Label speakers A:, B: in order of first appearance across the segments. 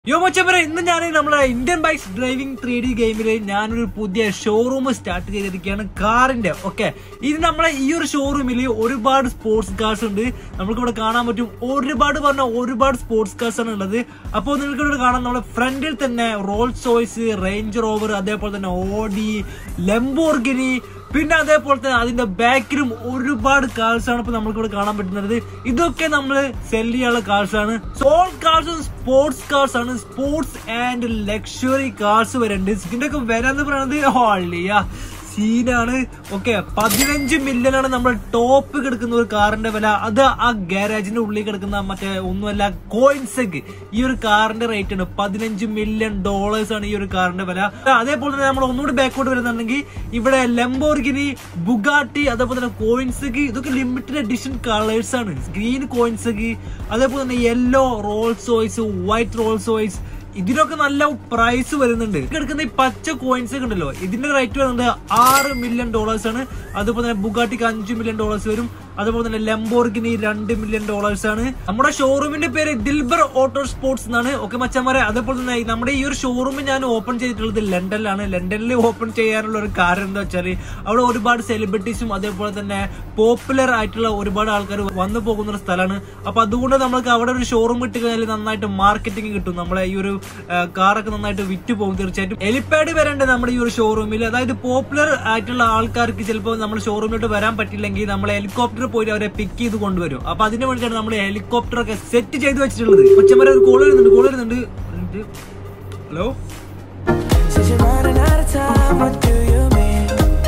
A: യോ മച്ചപ്പര ഇന്ന് ഞാൻ നമ്മുടെ Indian bikes driving three D ഗെയിമിൽ ഞാനൊരു പുതിയ ഷോറൂം സ്റ്റാർട്ട് ചെയ്തിരിക്കുകയാണ് കാറിന്റെ ഓക്കെ ഇത് നമ്മളെ ഈ ഒരു ഷോറൂമിൽ ഒരുപാട് സ്പോർട്സ് കാർസ് ഉണ്ട് നമുക്ക് ഇവിടെ കാണാൻ പറ്റും ഒരുപാട് പറഞ്ഞ ഒരുപാട് സ്പോർട്സ് കാർസ് ആണ് ഉള്ളത് അപ്പോൾ നിങ്ങൾക്ക് ഇവിടെ കാണാം നമ്മുടെ ഫ്രണ്ടിൽ തന്നെ റോൾസ് സോയ്സ് റേഞ്ച് റോവർ അതേപോലെ തന്നെ ഓഡി ലെംബോർഗിനി പിന്നെ അതേപോലെ തന്നെ അതിന്റെ ബാക്കിലും ഒരുപാട് കാർസ് ആണ് ഇപ്പൊ നമുക്ക് ഇവിടെ കാണാൻ പറ്റുന്നത് ഇതൊക്കെ നമ്മൾ സെൽ ചെയ്യാനുള്ള കാർസ് ആണ് സോൾ കാർസും സ്പോർട്സ് കാർസ് ആണ് സ്പോർട്സ് ആൻഡ് ലക്ഷറി കാർസ് വരുന്നുണ്ട് ഇതിന്റെ ഒക്കെ വില എന്ന് പറയുന്നത് ഹോളിയാ സീനാണ് ഓക്കെ പതിനഞ്ച് മില്യൺ ആണ് നമ്മുടെ ടോപ്പ് കിടക്കുന്ന ഒരു കാറിന്റെ വില അത് ആ ഗാരേജിന്റെ ഉള്ളിൽ കിടക്കുന്ന മറ്റേ ഒന്നുമല്ല കോയിൻസെഗ് ഈ ഒരു കാറിന്റെ റേറ്റ് ആണ് പതിനഞ്ച് മില്യൺ ഡോളേഴ്സ് ആണ് ഈ ഒരു കാറിന്റെ വില അതേപോലെ തന്നെ നമ്മൾ ഒന്നുകൂടി ബാക്കോട്ട് വരുന്നുണ്ടെങ്കിൽ ഇവിടെ ലെംബോർഗിനി ബുഗാട്ടി അതേപോലെ തന്നെ കോയിൻസെഗ് ഇതൊക്കെ ലിമിറ്റഡ് എഡിഷൻ കളേഴ്സ് ആണ് ഗ്രീൻ കോയിൻസെഗ് അതേപോലെ തന്നെ yellow Rolls Royce white Rolls Royce ഇതിനൊക്കെ നല്ല പ്രൈസ് വരുന്നുണ്ട് എടുക്കുന്ന ഈ പച്ച കോയിൻസ് ഒക്കെ ഉണ്ടല്ലോ ഇതിന്റെ റേറ്റ് വരുന്നത് ആറ് മില്യൺ ഡോളേഴ്സ് ആണ് അതുപോലെ തന്നെ ബുഗാട്ടിക്ക് അഞ്ച് മില്യൺ ഡോളേഴ്സ് വരും അതുപോലെ തന്നെ ലംബോർഗിനി രണ്ട് മില്യൺ ഡോളേഴ്സ് ആണ് നമ്മുടെ ഷോറൂമിന്റെ പേര് ദിൽബർ ഓട്ടോ സ്പോർട്സ് എന്നാണ് ഓക്കെ മച്ചന്മാരെ അതേപോലെ തന്നെ നമ്മുടെ ഈ ഒരു ഷോറൂം ഞാൻ ഓപ്പൺ ചെയ്തിട്ടുള്ളത് ലണ്ടനിലാണ് ലണ്ടനിൽ ഓപ്പൺ ചെയ്യാനുള്ള ഒരു കാരണം എന്താ വെച്ചാൽ അവിടെ ഒരുപാട് സെലിബ്രിറ്റീസും അതേപോലെ തന്നെ പോപ്പുലർ ആയിട്ടുള്ള ഒരുപാട് ആൾക്കാർ വന്നു പോകുന്ന ഒരു സ്ഥലമാണ് അപ്പൊ അതുകൊണ്ട് നമുക്ക് അവിടെ ഒരു ഷോറൂം ഇട്ട് കഴിഞ്ഞാൽ നന്നായിട്ട് മാർക്കറ്റിംഗ് കിട്ടും നമ്മളെ ഈ ഒരു ആ, കാറൊക്കെ നന്നായിട്ട് വിറ്റ് പോകും തീർച്ചയായിട്ടും എലിപ്പാഡ് വരേണ്ടത് നമ്മുടെ ഈ ഒരു ഷോറൂമിൽ അതായത് പോപ്പുലർ ആയിട്ടുള്ള ആൾക്കാർക്ക് ചിലപ്പോൾ നമ്മുടെ ഷോറൂമിലോട്ട് വരാൻ പറ്റില്ലെങ്കിൽ നമ്മൾ ഹെലികോപ്റ്റർ പോയിട്ട് അവരെ പിക്ക് ചെയ്ത് കൊണ്ടുവരും അപ്പൊ അതിന് വേണ്ടിയിട്ടാണ് നമ്മൾ ഹെലികോപ്റ്റർ ഒക്കെ സെറ്റ് ചെയ്ത് വെച്ചിട്ടുള്ളത് കൊച്ചമ്മരെ ഒരു കോൾ വരുന്നുണ്ട് കോൾ വരുന്നുണ്ട് hello
B: Since you're running out of time, what do you mean?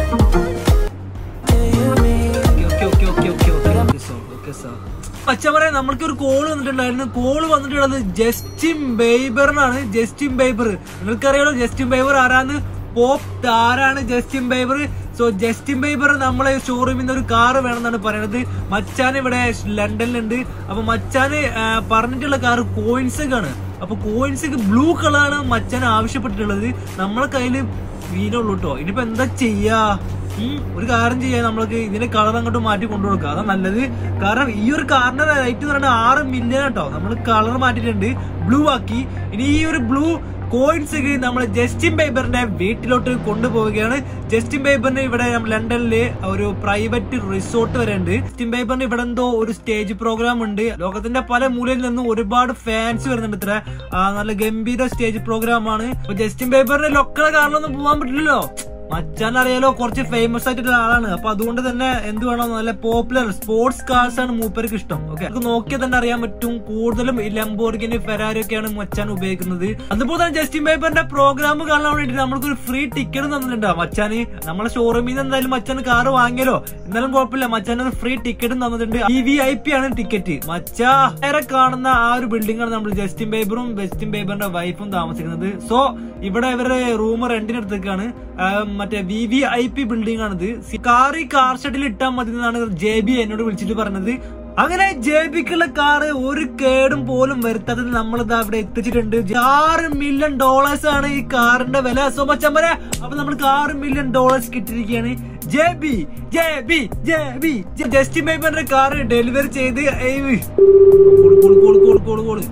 B: Do you mean?
A: Okay okay okay okay okay okay sir okay sir പച്ചമറ നമ്മൾക്ക് ഒരു കോള് വന്നിട്ടുണ്ടായിരുന്നു കോള് വന്നിട്ടുള്ളത് ജസ്റ്റിൻ ബൈബറിനാണ് ജസ്റ്റിൻ ബൈബർ നിങ്ങൾക്കറിയാലോ ജസ്റ്റിൻ ബൈബർ ആരാന്ന് pop താരാണ് Justin Bieber so Justin Bieber നമ്മളെ ഷോറൂമിൽ നിന്ന് ഒരു കാറ് വേണമെന്നാണ് പറയുന്നത് മച്ചാൻ ഇവിടെ ലണ്ടനിലുണ്ട് അപ്പൊ മച്ചാന് ആ, പറഞ്ഞിട്ടുള്ള കാറ് കോയിൻസെഗ് ആണ് അപ്പൊ കോയിൻസെഗ് ബ്ലൂ കളറാണ് മച്ചാൻ ആവശ്യപ്പെട്ടിട്ടുള്ളത് നമ്മളെ കയ്യില് വീനുള്ളൂ കേട്ടോ ഇനിയിപ്പോ എന്താ ചെയ്യാ ഉം, ഒരു കാര്യം ചെയ്യാം നമ്മൾക്ക് ഇതിന്റെ കളർ അങ്ങോട്ട് മാറ്റി കൊണ്ടുകൊടുക്കുക അതാ നല്ലത് കാരണം ഈ ഒരു കാറിന്റെ റേറ്റ് എന്ന് പറയുന്നത് ആറ് മില്യൺ കേട്ടോ നമ്മൾ കളർ മാറ്റിയിട്ടുണ്ട് ബ്ലൂ ആക്കി ഇനി ഈ ഒരു ബ്ലൂ കോയിൻസ് നമ്മൾ ജസ്റ്റിൻ ബൈബറിന്റെ വീട്ടിലോട്ട് കൊണ്ടുപോവുകയാണ് ജസ്റ്റിൻ ബൈബറിന് ഇവിടെ നമ്മൾ ലണ്ടനില് ഒരു പ്രൈവറ്റ് റിസോർട്ട് വരെ ഉണ്ട് ജസ്റ്റിൻ ബൈബറിന് ഇവിടെ എന്തോ ഒരു സ്റ്റേജ് പ്രോഗ്രാം ഉണ്ട് ലോകത്തിന്റെ പല മൂലയിൽ നിന്നും ഒരുപാട് ഫാൻസ് വരുന്നുണ്ട് ഇത്ര ആ, നല്ല ഗംഭീര സ്റ്റേജ് പ്രോഗ്രാം ആണ് അപ്പൊ ജസ്റ്റിൻ ബൈബറിന്റെ ലൊക്കൽ കാറിലൊന്നും പോകാൻ പറ്റില്ലല്ലോ മച്ചാൻ അറിയാലോ കുറച്ച് ഫേമസ് ആയിട്ടുള്ള ആളാണ് അപ്പൊ അതുകൊണ്ട് തന്നെ എന്ത് വേണം നല്ല പോപ്പുലർ സ്പോർട്സ് കാർസ് ആണ് മൂപ്പർക്ക് ഇഷ്ടം ഓക്കെ നമുക്ക് നോക്കിയാൽ തന്നെ അറിയാൻ പറ്റും കൂടുതലും ഈ ലംബോർഗിന് ഫെരാരി ഒക്കെയാണ് മച്ചാൻ ഉപയോഗിക്കുന്നത് അതുപോലെ തന്നെ ജസ്റ്റിൻ ബൈബറിന്റെ പ്രോഗ്രാം കാണാൻ വേണ്ടിട്ട് നമ്മൾക്ക് ഒരു ഫ്രീ ടിക്കറ്റ് തന്നിട്ടുണ്ട് മച്ചാന് നമ്മളെ ഷോറൂമിൽ നിന്ന് എന്തായാലും മച്ചാൻ കാറ് വാങ്ങിയല്ലോ എന്നാലും കുഴപ്പമില്ല മച്ചാൻ ഒരു ഫ്രീ ടിക്കറ്റും തന്നിട്ടുണ്ട് ഇ വി ഐ പി ആണ് ടിക്കറ്റ് മച്ചാ നേരെ കാണുന്ന ആ ഒരു ബിൽഡിംഗ് ആണ് നമ്മൾ ജസ്റ്റിൻ ബൈബറും ജസ്റ്റിൻ ബൈബറിന്റെ വൈഫും താമസിക്കുന്നത് സോ ഇവിടെ ഇവരുടെ റൂം റെന്റിന് എടുത്തേക്കാണ് ആ, മറ്റേ V V I P building ആണിത് കാർ ഈ കാർ ഷെഡിൽ ഇട്ടാൽ മതി എന്നാണ് ജെ ബി എന്നോട് വിളിച്ചിട്ട് പറഞ്ഞത് അങ്ങനെ ജെ ബിക്കുള്ള കാറ് ഒരു കേടും പോലും വരുത്താതെ നമ്മൾ ഇതാ ഇവിടെ എത്തിച്ചിട്ടുണ്ട് ആറ് മില്യൺ ഡോളേഴ്സ് ആണ് ഈ കാറിന്റെ വില സോ മച്ചമ്മരെ അപ്പൊ നമ്മൾക്ക് ആറ് മില്യൺ ഡോളേഴ്സ് കിട്ടിയിരിക്കുകയാണ് J B J B J B Justin ബൈബറിന്റെ കാർ ഡെലിവറി ചെയ്ത് ഏയ്. Call call call call call call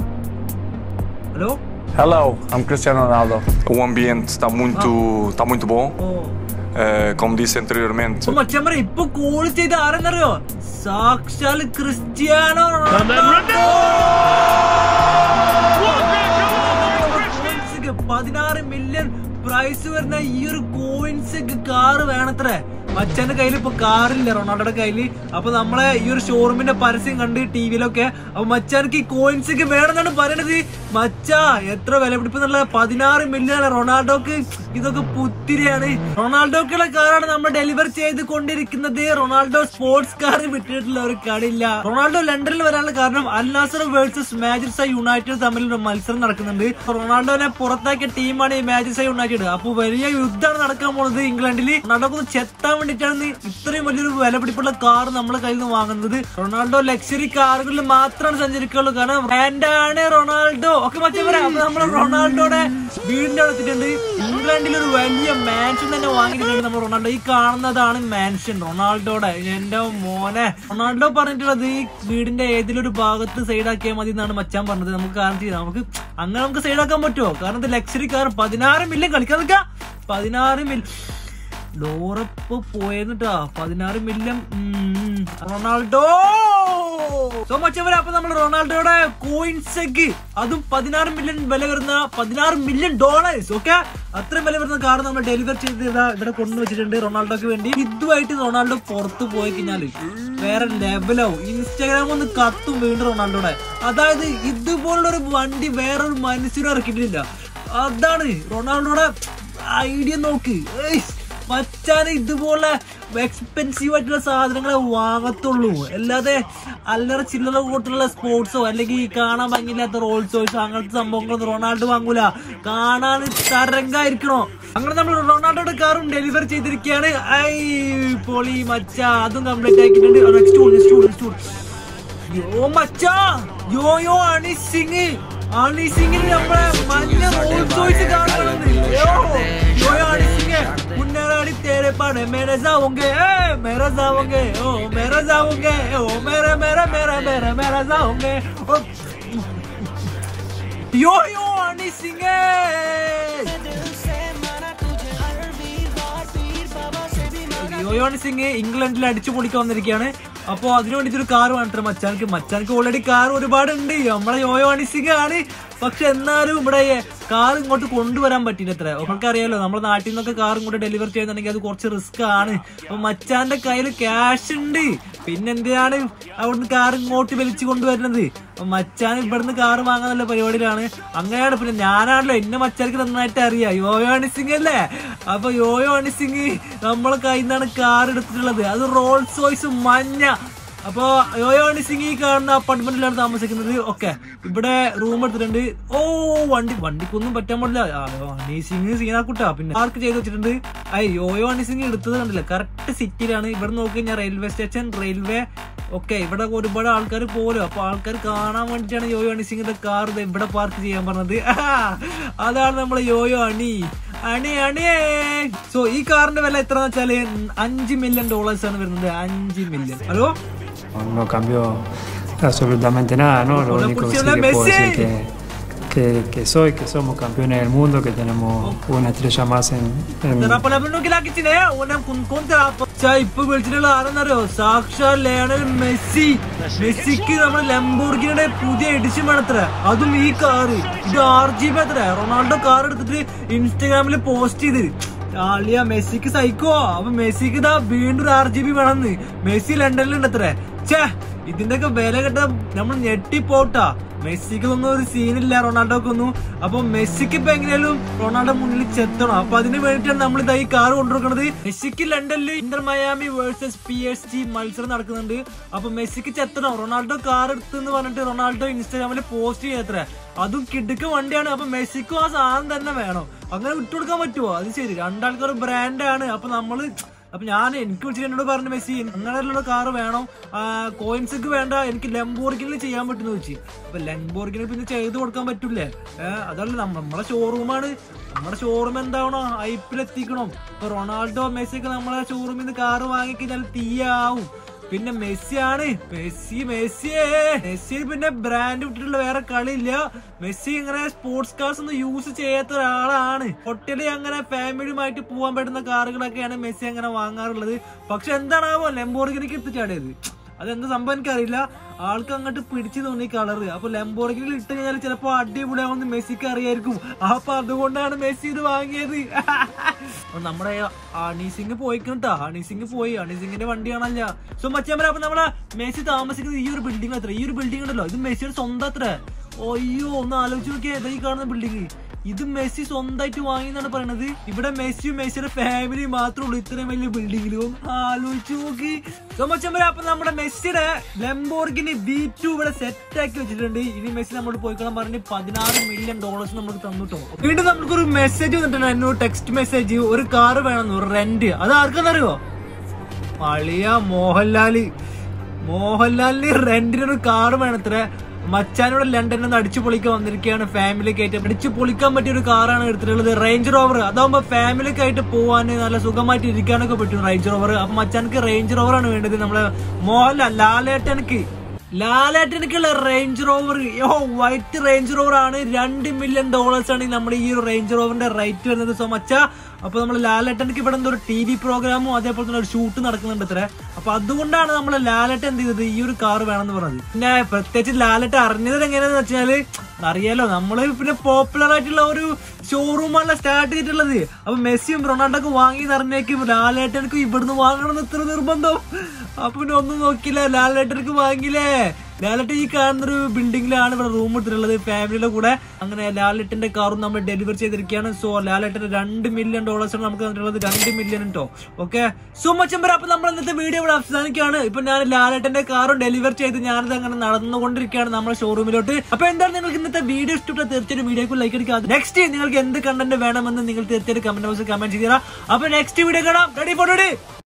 A: hello
C: Hello, I'm Cristiano Ronaldo.
D: O ambiente está muito, está muito bom.
A: ഓ
D: Eh, como disse anteriormente,
A: അപ്പൊ മച്ചമ്മരെ ഇപ്പൊ call ചെയ്ത് ആരെന്നറിയോ സാക്ഷാൽ Cristiano Ronaldo. കോയിൻസിക്ക് പതിനാറ് million price വരുന്ന ഈ ഒരു കോയിൻസ് കാറ് വേണത്രേ മച്ചാന്റെ കയ്യിൽ ഇപ്പൊ കാറില്ല റൊണാൾഡോയുടെ കയ്യില് അപ്പൊ നമ്മളെ ഈ ഒരു ഷോറൂമിന്റെ പരസ്യം കണ്ട് ടിവിയിലൊക്കെ അപ്പൊ മച്ചാനക്ക് ഈ കോയിൻസ് വേണമെന്നാണ് പറയണത് മച്ചാ എത്ര വില പിടിപ്പെന്നുള്ള പതിനാറ് മില്യൺ റൊണാൾഡോക്ക് ഇതൊക്കെ പുത്തിരിയാണ് റൊണാൾഡോക്കുള്ള കാറാണ് നമ്മൾ ഡെലിവർ ചെയ്ത് കൊണ്ടിരിക്കുന്നത് റൊണാൾഡോ സ്പോർട്സ് കാർ വിട്ടിട്ടുള്ള ഒരു കളിയില്ല റൊണാൾഡോ ലണ്ടനിൽ വരാനുള്ള കാരണം അൽനാസർ വേഴ്സസ് മാജിസ യുണൈറ്റഡ് തമ്മിൽ ഒരു മത്സരം നടക്കുന്നുണ്ട് റൊണാൾഡോനെ പുറത്താക്കിയ ടീമാണ് ഈ മാജിസ യുണൈറ്റഡ് അപ്പൊ വലിയ യുദ്ധമാണ് നടക്കാൻ പോകുന്നത് ഇംഗ്ലണ്ടിൽ റൊണാൾഡോ ഒന്ന് ചെത്താൻ വേണ്ടിയിട്ടാണ് ഇത്രയും വലിയൊരു വില പിടിപ്പുള്ള കാർ നമ്മളെ കയ്യിൽ നിന്ന് വാങ്ങുന്നത് റൊണാൾഡോ ലക്ഷറി കാറുകളിൽ മാത്രമാണ് സഞ്ചരിക്കുള്ളൂ കാരണം ബ്രാൻഡാണ് റൊണാൾഡോ ഓക്കെ മച്ചവരെ അപ്പൊ നമ്മള് റൊണാൾഡോയുടെ വീടിന്റെ അവിടെ എത്തിയിട്ടുണ്ട് ഇംഗ്ലണ്ടിൽ ഒരു വലിയ മാൻഷൻ തന്നെ വാങ്ങിയിട്ടുണ്ട് നമ്മൾ റൊണാൾഡോ ഈ കാണുന്നതാണ് മാൻഷൻ റൊണാൾഡോയുടെ എന്റെ മോനെ റൊണാൾഡോ പറഞ്ഞിട്ടുള്ളത് ഈ വീടിന്റെ ഏതിലൊരു ഭാഗത്ത് സൈഡാക്കിയാൽ മതി എന്നാണ് മച്ചാൻ പറഞ്ഞത് നമുക്ക് കാരണം ചെയ്യാം നമുക്ക് അങ്ങനെ നമുക്ക് സൈഡാക്കാൻ പറ്റുമോ കാരണം ഇത് ലക്ഷറി കാർ പതിനാറ് മില്യൺ കളിക്കാൻ നിൽക്കാം പതിനാറ് മില്യൺ ലോറപ്പ് പോയെന്നിട്ടാ പതിനാറ് മില്യൺ റൊണാൾഡോ സോ മച്ചവരെ അപ്പൊ നമ്മൾ റൊണാൾഡോയുടെ കോയിൻസെഗ് അതും പതിനാറ് മില്യൺ വില വരുന്ന പതിനാറ് മില്യൺ ഡോളേഴ്സ് ഓക്കെ അത്രയും വില വരുന്ന കാർ നമ്മൾ ഡെലിവർ ചെയ്ത് ഇതാ ഇവിടെ കൊണ്ടുവച്ചിട്ടുണ്ട് റൊണാൾഡോക്ക് വേണ്ടി ഇതുമായിട്ട് റൊണാൾഡോ പുറത്ത് പോയി കഴിഞ്ഞാല് വേറെ ലെവലാവും ഇൻസ്റ്റാഗ്രാം ഒന്ന് കത്തും വീണ്ടും റൊണാൾഡോയുടെ അതായത് ഇതുപോലുള്ള ഒരു വണ്ടി വേറൊരു മനുഷ്യനും ഇറക്കിയിട്ടില്ല അതാണ് റൊണാൾഡോയുടെ ഐഡിയ നോക്ക് ഏയ് മച്ചാന് ഇതുപോലെ എക്സ്പെൻസീവ് ആയിട്ടുള്ള സാധനങ്ങളെ വാങ്ങത്തുള്ളൂ അല്ലാതെ അല്ലറ ചില്ലറ കൂട്ടുള്ള സ്പോർട്സോ അല്ലെങ്കിൽ കാണാൻ ഭംഗിയില്ലാത്ത റോൾസ് റോയ്സോ അങ്ങനത്തെ സംഭവങ്ങളൊന്നും റൊണാൾഡോ വാങ്ങൂല കാണാൻ തരംഗായിരിക്കണോ അങ്ങനെ നമ്മൾ റൊണാൾഡോയുടെ കാറും ഡെലിവർ ചെയ്തിരിക്കുകയാണ് ഐ പൊളി മച്ച അതും കംപ്ലീറ്റ് ആക്കിയിട്ടുണ്ട് നെക്സ്റ്റ് നെക്സ്റ്റ് നെക്സ്റ്റ് യോ മച്ചാ യോ യോ അണി സിംഗ് അണി സിംഗിന് നമ്മളെ മഞ്ഞ റോൾസ് റോയ്സ് കാണുന്നത് യോ യോ യോ അണി സിംഗ് മുന്നേറാടി തേരെ പാടെ മേരെ ജാവുംഗെ ഏ മേരെ ജാവുംഗെ ഓ മേരെ ജാവുംഗെ ഓ മേരെ മേരെ മേരെ മേരെ മേരെ ജാവുംഗെ ഓ യോ യോ അണി സിംഗ് യോയോൺ സിംഗ് ഇംഗ്ലണ്ടിൽ അടിച്ചു പൊളിക്കാൻ വന്നിരിക്കുകയാണ് അപ്പൊ അതിനു വേണ്ടിട്ട് ഒരു കാർ വേണ്ടിട്ട് മച്ചാനക്ക് മച്ചാനക്ക് ഓൾറെഡി കാർ ഒരുപാട് ഉണ്ട് നമ്മളെ യോയോ അണി സിംഗ് ആണ് പക്ഷെ എന്നാലും ഇവിടെ കാർ ഇങ്ങോട്ട് കൊണ്ടുവരാൻ പറ്റില്ല അത്ര നമുക്ക് അറിയാലോ നമ്മുടെ നാട്ടിൽ നിന്നൊക്കെ കാർ ഇങ്ങോട്ട് ഡെലിവർ ചെയ്യുന്നുണ്ടെങ്കിൽ അത് കുറച്ച് റിസ്ക് ആണ് അപ്പൊ മച്ചാന്റെ കയ്യിൽ ക്യാഷ് ഉണ്ട് പിന്നെന്തിനാണ് അവിടുന്ന് കാർ ഇങ്ങോട്ട് വലിച്ചു കൊണ്ടുവരുന്നത് അപ്പൊ മച്ചാൻ ഇവിടുന്ന് കാർ വാങ്ങാനുള്ള പരിപാടിയിലാണ് അങ്ങനെയാണ് പിന്നെ ഞാനാണല്ലോ എന്നെ മച്ചാർക്ക് നന്നായിട്ട് അറിയാം യോയോ അണി സിംഗ് അല്ലേ അപ്പൊ യോയോ അണി സിംഗ് നമ്മളെ കയ്യിൽ നിന്നാണ് കാർ എടുത്തിട്ടുള്ളത് അത് റോൾസ് റോയ്സ് മഞ്ഞ അപ്പൊ യോയോ അണി സിംഗ് ഈ കാണുന്ന അപ്പാർട്ട്മെന്റിലാണ് താമസിക്കുന്നത് ഓക്കെ ഇവിടെ റൂം എടുത്തിട്ടുണ്ട് ഓ വണ്ടി വണ്ടിക്കൊന്നും പറ്റാൻ പാടില്ല ആ, അണി സിംഗ് സീനാക്കുട്ടാ പിന്നെ പാർക്ക് ചെയ്ത് വെച്ചിട്ടുണ്ട് ഐ യോയോ അണി സിംഗ് എടുത്തത് കണ്ടില്ല കറക്റ്റ് സിറ്റിയിലാണ് ഇവിടെ നോക്കി കഴിഞ്ഞാൽ റെയിൽവേ സ്റ്റേഷൻ റെയിൽവേ ഓക്കെ ഇവിടെ ഒരുപാട് ആൾക്കാർ പോലും അപ്പൊ ആൾക്കാർ കാണാൻ വേണ്ടിയിട്ടാണ് യോയോ അണി സിംഗിന്റെ കാർ ഇവിടെ പാർക്ക് ചെയ്യാൻ പറഞ്ഞത് അതാണ് നമ്മളെ യോയോ അണി അണി അണിയേ സോ ഈ കാറിന്റെ വില എത്ര വെച്ചാല് അഞ്ച് മില്യൺ ഡോളേഴ്സ് ആണ് വരുന്നത് അഞ്ച് million hello
E: No cambió absolutamente nada, ¿no? Lo
A: Con la
E: único que sí
A: pulsión de
E: que puedo
A: Messi.
E: decir que, que, que soy, que somos campeones del mundo, que tenemos una estrella más en, en,
A: തെറാപ്പലാപ്പിനോക്കിലാക്കിച്ചിനെ ഓനെ കുൻകോൻ തെറാപ്പ ചാ ഇപ്പൊ വിളിച്ചിട്ടുള്ള ആരെന്നറിയോ സാക്ഷാൽ Lionel Messi മെസ്സിക്ക് നമ്മുടെ ലംബോർഗിയുടെ പുതിയ edition വേണത്ര അതും ഈ കാറ് ഇത് ആർ ജി ബി അത്ര റൊണാൾഡോ കാർ എടുത്തിട്ട് ഇൻസ്റ്റാഗ്രാമിൽ പോസ്റ്റ് ചെയ്ത് ആളിയ മെസ്സിക്ക് സൈക്കോ അപ്പൊ മെസ്സിക്ക് ഇതാ വീണ്ടും ഒരു ആർ ജി ബി വേണമെന്ന് മെസ്സി ലണ്ടനിലുണ്ട് അത്രേ ഛേ ഇതിന്റെ ഒക്കെ വില കേട്ട നമ്മൾ ഞെട്ടിപ്പോട്ടാ മെസ്സിക്ക് ഒന്നും ഒരു സീനില്ല റൊണാൾഡോക്കൊന്നും അപ്പൊ മെസ്സിക്ക് ഇപ്പൊ എങ്ങനെയാലും റൊണാൾഡോ മുന്നിൽ ചെത്തണം അപ്പൊ അതിന് വേണ്ടിയിട്ടാണ് നമ്മൾ ഇതാ ഈ കാർ കൊണ്ടുവരുന്നത് മെസ്സിക്ക് ലണ്ടനിൽ Inter Miami versus P S G മത്സരം നടക്കുന്നുണ്ട് അപ്പൊ മെസ്സിക്ക് ചെത്തണം റൊണാൾഡോ കാർ എടുത്തെന്ന് പറഞ്ഞിട്ട് റൊണാൾഡോ ഇൻസ്റ്റാഗ്രാമിൽ പോസ്റ്റ് ചെയ്യത്ര അതും കിടുക്ക വണ്ടിയാണ് അപ്പൊ മെസ്സിക്കും ആ സാധനം തന്നെ വേണം അങ്ങനെ വിട്ടുകൊടുക്കാൻ പറ്റുമോ അത് ശരി രണ്ടാൾക്കൊരു ബ്രാൻഡാണ് അപ്പൊ നമ്മള് അപ്പൊ ഞാൻ എനിക്ക് വിളിച്ചിട്ട് എന്നോട് പറഞ്ഞു മെസ്സി അങ്ങനെയുള്ള കാറ് വേണം കോയിൻസക്ക് വേണ്ട എനിക്ക് ലംബോർഗിനിൽ ചെയ്യാൻ പറ്റുന്ന വെച്ച് അപ്പൊ ലംബോർഗിനിൽ പിന്നെ ചെയ്ത് കൊടുക്കാൻ പറ്റൂലേ ഏഹ് അതല്ല നമ്മ- നമ്മളെ ഷോറൂമാണ് നമ്മുടെ ഷോറൂം എന്താവണോ ഐപ്പിൽ എത്തിക്കണം ഇപ്പൊ റൊണാൾഡോ മെസ്സി ഒക്കെ നമ്മളെ ഷോറൂമിൽ നിന്ന് കാറ് വാങ്ങിക്കഴിഞ്ഞാൽ തീയാവും പിന്നെ മെസ്സിയാണ് മെസ്സി മെസ്സിയേ മെസ്സി പിന്നെ ബ്രാൻഡ് വിട്ടിട്ടുള്ള വേറെ കളിയില്ല മെസ്സി ഇങ്ങനെ സ്പോർട്സ് കാർസ് ഒന്നും യൂസ് ചെയ്യാത്ത ഒരാളാണ് ഒട്ടലി അങ്ങനെ ഫാമിലിയുമായിട്ട് പോകാൻ പറ്റുന്ന കാറുകളൊക്കെയാണ് മെസ്സി അങ്ങനെ വാങ്ങാറുള്ളത് പക്ഷെ എന്താണാവോ ലെമ്പോർഗിനിക്ക് എത്തിച്ചാടിയത് അതെന്താ സംഭവം എനിക്കറിയില്ല ആൾക്ക് അങ്ങോട്ട് പിടിച്ചു തോന്നി കളറ് അപ്പൊ ലംബോർഗിനിൽ ഇട്ട് കഴിഞ്ഞാൽ ചിലപ്പോ അടിപൊളിയാവുന്ന മെസ്സിക്ക് അറിയായിരിക്കും അപ്പൊ അതുകൊണ്ടാണ് മെസ്സി ഇത് വാങ്ങിയത് അപ്പൊ നമ്മുടെ ഹണി സിംഗ് പോയിക്കണട്ടാ ഹണി സിംഗ് പോയി ഹണി സിംഗിന്റെ വണ്ടി കാണാനില്ല സോ മച്ചാൻ അപ്പൊ നമ്മളെ മെസ്സി താമസിക്കുന്നത് ഈ ഒരു ബിൽഡിംഗ് അത്ര ഈ ഒരു ബിൽഡിംഗ് ഉണ്ടല്ലോ ഇത് മെസ്സിയുടെ സ്വന്തം അത്ര അയ്യോ ഒന്ന് ആലോചിച്ച് നോക്കിയേ ഇതാ ഈ കാണുന്ന ബിൽഡിംഗ് ഇത് മെസ്സി സ്വന്തമായിട്ട് വാങ്ങി എന്നാണ് പറയണത് ഇവിടെ മെസ്സിയും മെസ്സിയുടെ ഫാമിലി മാത്രമേ ഉള്ളൂ ഇത്രയും വലിയ ബിൽഡിങ്ങിലും ആലോചിച്ച് നോക്കി സോമച്ചമ്പര അപ്പൊ നമ്മുടെ മെസ്സിയുടെ ലംബോർഗിനി ബി ടു ഇവിടെ സെറ്റ് ആക്കി വെച്ചിട്ടുണ്ട് ഇനി മെസ്സി നമ്മൾ പോയിക്കോളാൻ പറഞ്ഞ് പതിനാറ് മില്യൺ ഡോളേഴ്സ് നമുക്ക് തന്നിട്ടോ വീണ്ടും നമുക്കൊരു മെസ്സേജ് വന്നിട്ടുണ്ടായിരുന്നു ടെക്സ്റ്റ് മെസ്സേജ് ഒരു കാറ് വേണമെന്ന് ഒരു റെന്റ് അത് ആർക്കെന്നറിയോ അളിയ മോഹൻലാല് മോഹൻലാലിന് റെന്റിന് ഒരു കാറ് വേണത്രേ മച്ചാനോട് ലണ്ടനിൽ നിന്ന് അടിച്ചു പൊളിക്കാൻ വന്നിരിക്കുകയാണ് ഫാമിലിക്ക് ആയിട്ട് അടിച്ചു പൊളിക്കാൻ പറ്റിയ ഒരു കാറാണ് എടുത്തിട്ടുള്ളത് റേഞ്ച് റോവർ അതാവുമ്പോ ഫാമിലിക്ക് ആയിട്ട് പോവാൻ നല്ല സുഖമായിട്ട് ഇരിക്കാനൊക്കെ പറ്റും റേഞ്ച് റോവർ അപ്പൊ മച്ചാനക്ക് റേഞ്ച് റോവർ ആണ് വേണ്ടത് നമ്മളെ മോഹൻലാൽ ലാലേട്ടനക്ക് ലാലേട്ടനക്കുള്ള Range Rover yo white Range Rover ആണ് രണ്ട് മില്യൺ ഡോളേഴ്സ് ആണ് നമ്മുടെ ഈ ഒരു റേഞ്ച് റോവറിന്റെ റേറ്റ് വരുന്നത് സോ മച്ച അപ്പൊ നമ്മൾ ലാലേട്ടനക്ക് ഇവിടെ എന്തോ ഒരു ടി വി പ്രോഗ്രാമും അതേപോലെ തന്നെ ഒരു ഷൂട്ട് നടക്കുന്നുണ്ട് ഇത്ര അപ്പൊ അതുകൊണ്ടാണ് നമ്മൾ ലാലേട്ടൻ എന്ത് ചെയ്തത് ഈ ഒരു കാർ വേണമെന്ന് പറഞ്ഞത് പിന്നെ പ്രത്യേകിച്ച് ലാലേട്ടൻ അറിഞ്ഞത് എങ്ങനെയാന്ന് വെച്ചാല് അറിയാലോ നമ്മള് പിന്നെ പോപ്പുലർ ആയിട്ടുള്ള ഒരു ഷോറൂമാണ് സ്റ്റാർട്ട് ചെയ്തിട്ടുള്ളത് അപ്പൊ മെസ്സിയും റൊണാൾഡോക്ക് വാങ്ങി അറിഞ്ഞേക്കും ലാലേട്ടനക്ക് ഇവിടുന്ന് വാങ്ങണം എന്ന് ഇത്ര നിർബന്ധം അപ്പൊ പിന്നെ ഒന്നും നോക്കില്ല ലാലേട്ടനക്ക് വാങ്ങിയില്ലേ ലാലറ്റ് ഈ കാണുന്ന ഒരു ബിൽഡിംഗിലാണ് ഇവിടെ റൂം എടുത്തിട്ടുള്ളത് ഫാമിലിയുടെ കൂടെ അങ്ങനെ ലാലറ്റിന്റെ കാറും നമ്മൾ ഡെലിവറി ചെയ്തിരിക്കുകയാണ് സോ ലാലറ്റിന് രണ്ട് മില്യൺ ഡോളേഴ്സ് ആണ് നമുക്ക് തന്നിട്ടുള്ളത് രണ്ട് മില്യൺ ഉണ്ടോ ഓക്കെ സോ മച്ചമ്പര അപ്പൊ നമ്മൾ ഇന്നത്തെ വീഡിയോ ഇവിടെ അവസാനിക്കുകയാണ് ഇപ്പൊ ഞാൻ ലാലറ്റിന്റെ കാറും ഡെലിവറി ചെയ്ത് ഞാനത് അങ്ങനെ നടന്നുകൊണ്ടിരിക്കുകയാണ് നമ്മുടെ ഷോറൂമിലോട്ട് അപ്പൊ എന്താണ് നിങ്ങൾക്ക് ഇന്നത്തെ വീഡിയോ ഇഷ്ടപ്പെട്ട തീർച്ചയായിട്ടും വീഡിയോക്ക് ലൈക്ക് അടിക്കുക നെക്സ്റ്റ് നിങ്ങൾക്ക് എന്ത് കണ്ടന്റ് വേണമെന്ന് നിങ്ങൾ തീർച്ചയായിട്ടും കമന്റ് ബോക്സിൽ കമന്റ് ചെയ്താൽ അപ്പൊ നെക്സ്റ്റ് വീഡിയോ കാണാം റെഡി ഫോർ റെഡി